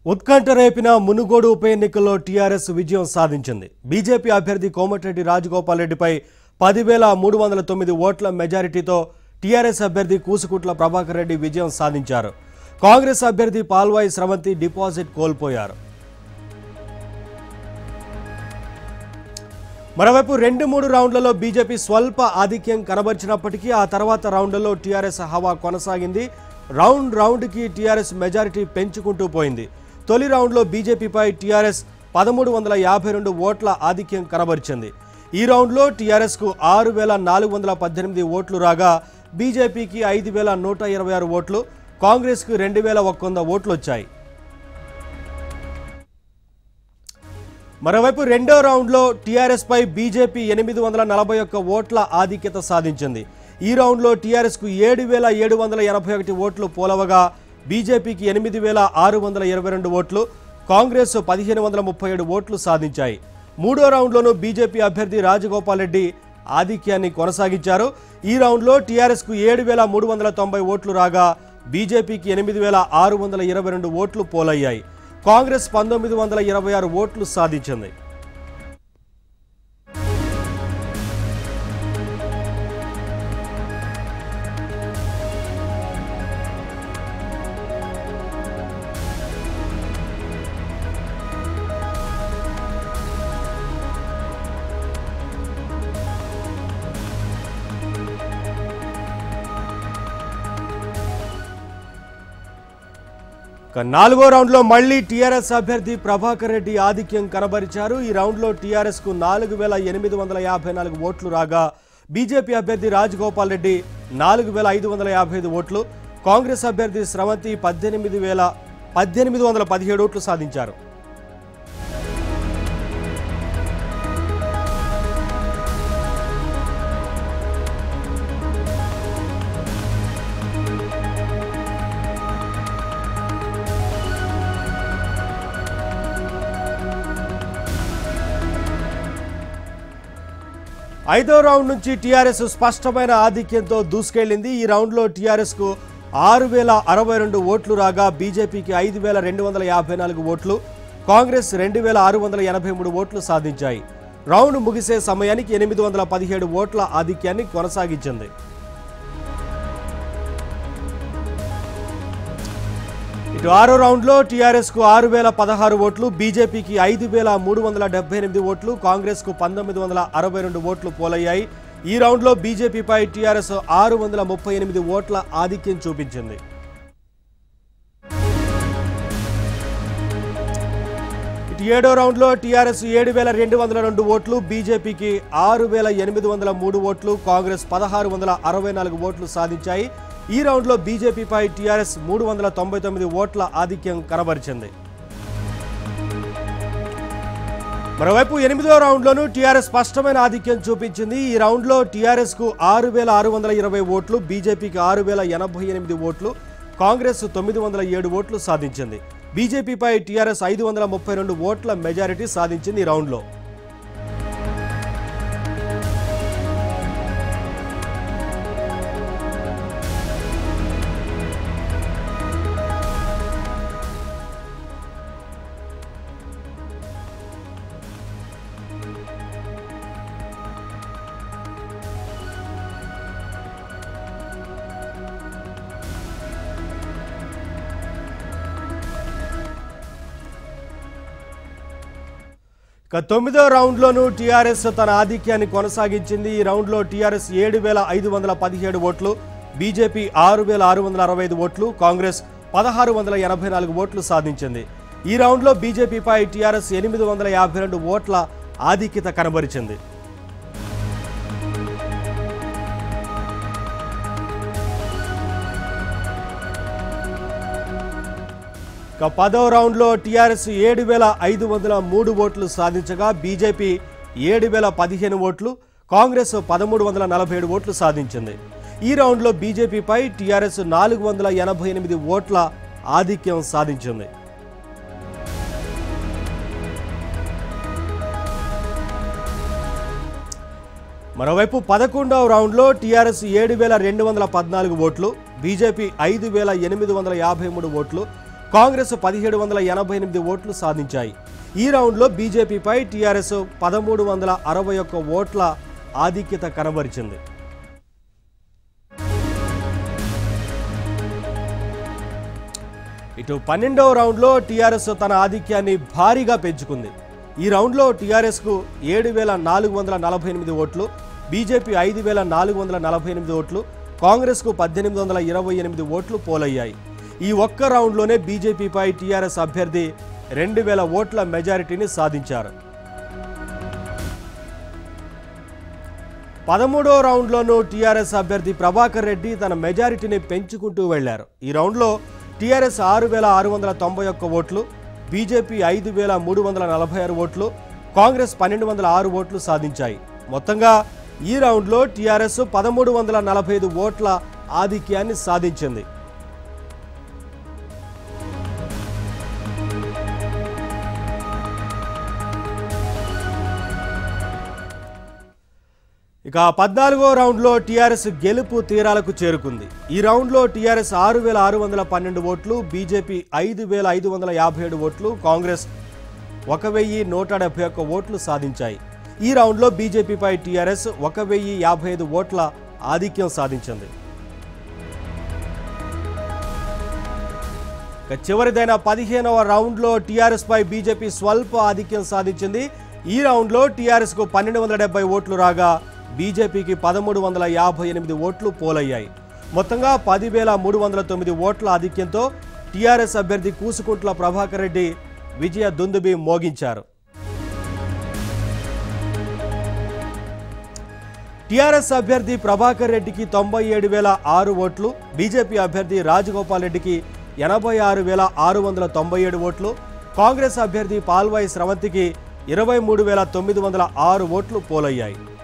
ఉత్కంఠ రేపిన మునుగోడు ఉప ఎన్నికల్లో టీఆర్ఎస్ విజయం సాధించింది బీజేపీ అభ్యర్థి కోమటిరెడ్డి రాజగోపాల్ రెడ్డిపై పదివేల మూడు వందల తొమ్మిది ఓట్ల మెజారిటీతో టీఆర్ఎస్ అభ్యర్థి కూసుకుట్ల ప్రభాకర్ రెడ్డి విజయం సాధించారు కాంగ్రెస్ అభ్యర్థి పాల్వాయి స్రవంతి డిపాజిట్ కోల్పోయారు మరోవైపు రెండు మూడు రౌండ్లలో బీజేపీ స్వల్ప ఆధిక్యం కనబరిచినప్పటికీ ఆ తర్వాత రౌండ్లలో టీఆర్ఎస్ హవా కొనసాగింది రౌండ్ రౌండ్కి టీఆర్ఎస్ మెజారిటీ పెంచుకుంటూ పోయింది తొలి రౌండ్లో బీజేపీపై టీఆర్ఎస్ పదమూడు వందల యాభై రెండు ఓట్ల ఆధిక్యం కనబరిచింది ఈ రౌండ్లో టీఆర్ఎస్కు ఆరు వేల నాలుగు వందల పద్దెనిమిది ఓట్లు రాగా బీజేపీకి ఐదు వేల నూట ఇరవై ఆరు ఓట్లు కాంగ్రెస్కు రెండు వేల ఒక్క వంద ఓట్లు వచ్చాయి మరోవైపు రెండో రౌండ్లో టీఆర్ఎస్ పై బీజేపీ ఎనిమిది వందల నలభై ఒక్క ఓట్ల ఆధిక్యత సాధించింది ఈ రౌండ్లో టీఆర్ఎస్కు ఏడు వేల ఏడు వందల ఎనభై ఒకటి ఓట్లు పోలవగా బీజేపీకి ఎనిమిది వేల ఆరు వందల ఇరవై రెండు ఓట్లు కాంగ్రెస్ పదిహేను వందల ముప్పై ఏడు ఓట్లు సాధించాయి మూడో రౌండ్లోనూ బీజేపీ అభ్యర్థి రాజగోపాల్ రెడ్డి ఆధిక్యాన్ని కొనసాగించారు ఈ రౌండ్లో టీఆర్ఎస్కు ఏడు వేల మూడు వందల తొంభై ఓట్లు రాగా బీజేపీకి ఎనిమిది వేల ఆరు వందల ఇరవై రెండు ఓట్లు పోలయ్యాయి కాంగ్రెస్ పంతొమ్మిది వందల ఇరవై ఆరు ఓట్లు సాధించింది ఇక నాలుగో రౌండ్లో మళ్ళీ టీఆర్ఎస్ అభ్యర్థి ప్రభాకర్ రెడ్డి ఆధిక్యం కనబరిచారు ఈ రౌండ్లో టీఆర్ఎస్కు నాలుగు వేల ఎనిమిది వందల యాభై నాలుగు ఓట్లు రాగా బీజేపీ అభ్యర్థి రాజగోపాల్ రెడ్డి నాలుగు వేల ఐదు వందల యాభై ఐదు ఓట్లు కాంగ్రెస్ అభ్యర్థి స్రవంతి పద్దెనిమిది వేల పద్దెనిమిది వందల పదిహేడు ఓట్లు సాధించారు ఐదో రౌండ్ నుంచి టీఆర్ఎస్ స్పష్టమైన ఆధిక్యంతో దూసుకెళ్లింది ఈ రౌండ్లో టీఆర్ఎస్కు ఆరు వేల అరవై రెండు ఓట్లు రాగా బీజేపీకి ఐదు వేల రెండు వందల యాభై నాలుగు ఓట్లు కాంగ్రెస్ రెండు వేల ఆరు వందల ఎనభై మూడు ఓట్లు సాధించాయి రౌండ్ ముగిసే సమయానికి ఎనిమిది వందల పదిహేడు ఓట్ల ఆధిక్యాన్ని కొనసాగించింది ఇటు ఆరో రౌండ్లో టీఆర్ఎస్కు ఆరు వేల పదహారు ఓట్లు బీజేపీకి ఐదు వేల మూడు వందల డెబ్బై ఎనిమిది ఓట్లు కాంగ్రెస్కు పంతొమ్మిది వందల అరవై రెండు ఓట్లు పోలయ్యాయి ఈ రౌండ్లో బీజేపీపై టీఆర్ఎస్ ఆరు వందల ముప్పై ఎనిమిది ఓట్ల ఆధిక్యం చూపించింది ఇటు ఏడో రౌండ్లో టీఆర్ఎస్ ఏడు వేల రెండు వందల రెండు ఓట్లు బీజేపీకి ఆరు వేల ఎనిమిది వందల మూడు ఓట్లు కాంగ్రెస్ పదహారు వందల అరవై నాలుగు ఓట్లు సాధించాయి ఈ రౌండ్లో బీజేపీపై టీఆర్ఎస్ మూడు వందల తొంభై తొమ్మిది ఓట్ల ఆధిక్యం కనబరిచింది మరోవైపు ఎనిమిదో రౌండ్లోనూ టీఆర్ఎస్ స్పష్టమైన ఆధిక్యం చూపించింది ఈ రౌండ్లో టీఆర్ఎస్కు ఆరు వేల ఆరు వందల ఇరవై ఓట్లు బీజేపీకి ఆరు వేల ఎనభై ఎనిమిది ఓట్లు కాంగ్రెస్ తొమ్మిది వందల ఏడు ఓట్లు సాధించింది బీజేపీపై టీఆర్ఎస్ ఐదు వందల ముప్పై రెండు ఓట్ల మెజారిటీ సాధించింది ఈ రౌండ్లో ఇక తొమ్మిదో రౌండ్లోనూ టీఆర్ఎస్ తన ఆధిక్యాన్ని కొనసాగించింది ఈ రౌండ్లో టీఆర్ఎస్ ఏడు వేల ఐదు వందల పదిహేడు ఓట్లు బీజేపీ ఆరు వేల ఆరు వందల అరవై ఐదు ఓట్లు కాంగ్రెస్ పదహారు వందల ఎనభై నాలుగు ఓట్లు సాధించింది ఈ రౌండ్లో బీజేపీపై టీఆర్ఎస్ ఎనిమిది వందల యాభై రెండు ఓట్ల ఆధిక్యత కనబరిచింది ఇక పదో రౌండ్లో టీఆర్ఎస్ ఏడు వేల ఐదు వందల మూడు ఓట్లు సాధించగా బీజేపీ ఏడు వేల పదిహేను ఓట్లు కాంగ్రెస్ పదమూడు వందల నలభై ఏడు ఓట్లు సాధించింది ఈ రౌండ్లో బీజేపీపై టీఆర్ఎస్ నాలుగు వందల ఎనభై ఎనిమిది ఓట్ల ఆధిక్యం సాధించింది మరోవైపు పదకొండవ రౌండ్లో టీఆర్ఎస్ ఏడు వేల రెండు వందల పద్నాలుగు ఓట్లు బీజేపీ ఐదు వేల ఎనిమిది వందల యాభై మూడు ఓట్లు కాంగ్రెస్ పదిహేడు వందల ఎనభై ఎనిమిది ఓట్లు సాధించాయి ఈ రౌండ్లో బీజేపీపై టీఆర్ఎస్ పదమూడు వందల అరవై ఒక్క ఓట్ల ఆధిక్యత కనబరిచింది ఇటు పన్నెండవ రౌండ్లో టీఆర్ఎస్ తన ఆధిక్యాన్ని భారీగా పెంచుకుంది ఈ రౌండ్లో టీఆర్ఎస్కు ఏడు వేల నాలుగు వందల నలభై ఎనిమిది ఓట్లు బీజేపీ ఐదు వేల నాలుగు వందల నలభై ఎనిమిది ఓట్లు కాంగ్రెస్కు పద్దెనిమిది వందల ఇరవై ఎనిమిది ఓట్లు పోలయ్యాయి ఈ ఒక్క రౌండ్లోనే బీజేపీపై టీఆర్ఎస్ అభ్యర్థి రెండు వేల ఓట్ల మెజారిటీని సాధించారు పదమూడో రౌండ్లోనూ టీఆర్ఎస్ అభ్యర్థి ప్రభాకర్ రెడ్డి తన మెజారిటీని పెంచుకుంటూ వెళ్లారు ఈ రౌండ్లో టీఆర్ఎస్ ఆరు వేల ఆరు వందల తొంభై ఒక్క ఓట్లు బీజేపీ ఐదు వేల మూడు వందల నలభై ఆరు ఓట్లు కాంగ్రెస్ పన్నెండు వందల ఆరు ఓట్లు సాధించాయి మొత్తంగా ఈ రౌండ్లో టీఆర్ఎస్ పదమూడు వందల నలభై ఐదు ఓట్ల ఆధిక్యాన్ని సాధించింది ఇక పద్నాలుగో రౌండ్లో టీఆర్ఎస్ గెలుపు తీరాలకు చేరుకుంది ఈ రౌండ్లో టీఆర్ఎస్ ఆరు వేల ఆరు వందల పన్నెండు ఓట్లు బీజేపీ ఐదు వేల ఐదు వందల యాభై ఏడు ఓట్లు కాంగ్రెస్ ఒక వెయ్యి నూట డెబ్బై ఒక్క ఓట్లు సాధించాయి ఈ రౌండ్లో బీజేపీపై టీఆర్ఎస్ ఒక వెయ్యి యాభై ఐదు ఓట్ల ఆధిక్యం సాధించింది ఇక చివరిదైన పదిహేనవ రౌండ్లో టీఆర్ఎస్ పై బీజేపీ స్వల్ప ఆధిక్యం సాధించింది ఈ రౌండ్లో టీఆర్ఎస్ కు పన్నెండు వందల డెబ్బై ఓట్లు రాగా బీజేపీకి పదమూడు వందల యాభై ఎనిమిది ఓట్లు పోలయ్యాయి మొత్తంగా పదివేల మూడు వందల తొమ్మిది ఓట్ల ఆధిక్యంతో టీఆర్ఎస్ అభ్యర్థి కూసుకుంట్ల ప్రభాకర్ రెడ్డి విజయ దుందుబి మోగించారు టీఆర్ఎస్ అభ్యర్థి ప్రభాకర్ రెడ్డికి తొంభై ఏడు వేల ఆరు ఓట్లు బీజేపీ అభ్యర్థి రాజగోపాల్ రెడ్డికి ఎనభై ఆరు వేల ఆరు వందల తొంభై ఏడు ఓట్లు కాంగ్రెస్ అభ్యర్థి పాల్వాయి స్రవంతికి ఇరవై మూడు వేల తొమ్మిది వందల ఆరు ఓట్లు పోలయ్యాయి